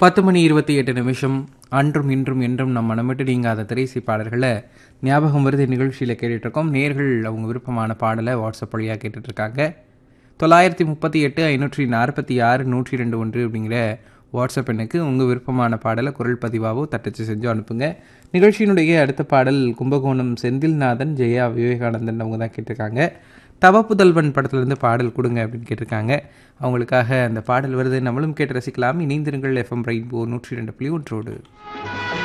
பத்து மணி இருபத்தி எட்டு நிமிஷம் அன்றும் இன்றும் என்றும் நம் மனமிட்டு நீங்காத திரைசி பாடல்களை ஞாபகம் வருது நிகழ்ச்சியில் கேட்டுட்ருக்கோம் நேர்கள் அவங்க விருப்பமான பாடலை வாட்ஸ்அப் வழியாக கேட்டுட்ருக்காங்க தொள்ளாயிரத்தி முப்பத்தி எட்டு ஐநூற்றி நாற்பத்தி ஆறு நூற்றி ரெண்டு ஒன்று அப்படிங்கிற வாட்ஸ்அப் எண்ணுக்கு உங்கள் விருப்பமான பாடலை குரல் பதிவாவோ தட்டச்சு செஞ்சு அனுப்புங்க நிகழ்ச்சியினுடைய அடுத்த பாடல் கும்பகோணம் செந்தில்நாதன் ஜெயா விவேகானந்தன் அவங்க தான் கேட்டிருக்காங்க தவப்புதல்வன் படத்துலேருந்து பாடல் கொடுங்க அப்படின்னு கேட்டிருக்காங்க அவங்களுக்காக அந்த பாடல் வருது நம்மளும் கேட்டு ரசிக்கலாம் இணைந்திருங்கள் எஃப்எம் ரெயின்போ நூற்றி ரெண்டு புள்ளி ஒன்றோடு